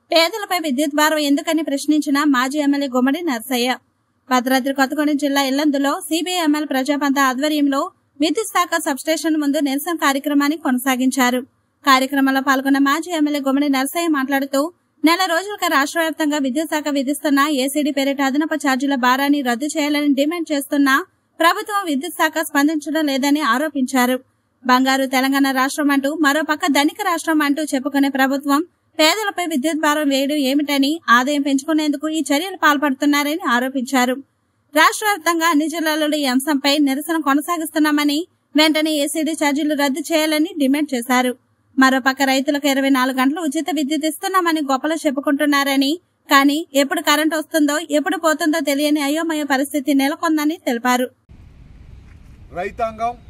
పేదలపై విద్యుత్ భారం ఎందుకని ప్రశ్నించిన మాజీ ఎమ్మెల్యే గుమ్మడి నర్సయ్య భద్రాద్రి కొత్తగూడెం జిల్లా ఇల్లందులో సిబిఐ ఎమ్మెల్యే ప్రజాపంత ఆధ్వర్యంలో విద్యుత్ శాఖ సబ్స్టేషన్ ముందు నిరసన కార్యక్రమాన్ని కొనసాగించారు కార్యక్రమంలో పాల్గొన్న మాజీ ఎమ్మెల్యే గుమ్మడి నర్సయ్య మాట్లాడుతూ నెల రోజులుగా రాష్ట్ర వ్యాప్తంగా విద్యుత్ శాఖ విధిస్తున్న ఏసీడీ పేరిట అదనపు ఛార్జీల భారాన్ని రద్దు చేయాలని డిమాండ్ చేస్తున్నా ప్రభుత్వం విద్యుత్ శాఖ స్పందించడం లేదని ఆరోపించారు బంగారు తెలంగాణ రాష్ట్రం అంటూ మరోపక్క ధనిక రాష్ట్రం అంటూ చెప్పుకునే ప్రభుత్వం పేదలపై విద్యుత్ భారం వేయడం ఏమిటని ఆదాయం పెంచుకునేందుకు ఈ చర్యలు పాల్పడుతున్నారని ఆరోపించారు రాష్ట్ర వ్యాప్తంగా అన్ని జిల్లాలలో ఈ అంశంపై నిరసన కొనసాగిస్తున్నామని వెంటనే ఏసీడీ ఛార్జీలు రద్దు చేయాలని డిమాండ్ చేశారు మరోపక్క రైతులకు ఇరవై నాలుగు గంటలు ఉచిత విద్యుత్ ఇస్తున్నామని గొప్పలు చెప్పుకుంటున్నారని కానీ ఎప్పుడు కరెంట్ వస్తుందో ఎప్పుడు పోతుందో తెలియని అయోమయ పరిస్థితి నెలకొందని తెలిపారు రైతాంగం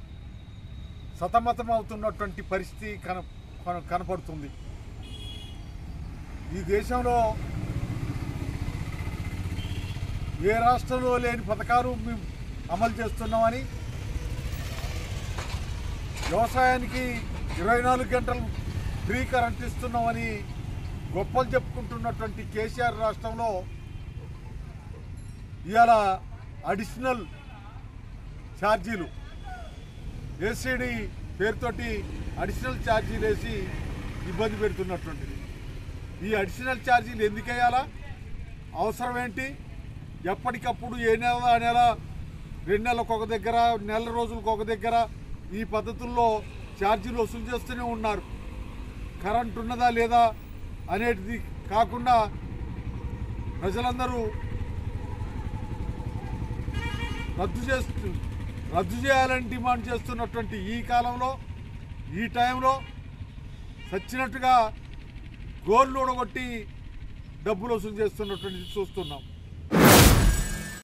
సతమతం అవుతున్నటువంటి పరిస్థితి కన కన- కనపడుతుంది ఈ దేశంలో ఏ రాష్ట్రంలో లేని పథకాలు మేము అమలు చేస్తున్నామని వ్యవసాయానికి ఇరవై నాలుగు గంటలు ఫ్రీ కరెంట్ ఇస్తున్నామని గొప్పలు చెప్పుకుంటున్నటువంటి కేసీఆర్ రాష్ట్రంలో ఇవాళ అడిషనల్ ఛార్జీలు ఏసీడీ పేరుతోటి అడిషనల్ ఛార్జీలు వేసి ఇబ్బంది పెడుతున్నటువంటిది ఈ అడిషనల్ ఛార్జీలు ఎందుకు వేయాలా అవసరం ఏంటి ఎప్పటికప్పుడు ఏ నెల ఆ నెల రెండు నెలలకు ఒక దగ్గర నెల రోజులకు ఒక దగ్గర ఈ పద్ధతుల్లో ఛార్జీలు వసూలు చేస్తూనే ఉన్నారు కరెంట్ ఉన్నదా లేదా అనేది కాకుండా ప్రజలందరూ రద్దు చేస్తూ రద్దు చేయాలని డిమాండ్ చేస్తున్నటువంటి ఈ కాలంలో ఈ టైంలో చచ్చినట్టుగా గోర్లు ఊడగొట్టి డబ్బులు వసూలు చేస్తున్నటువంటిది చూస్తున్నాం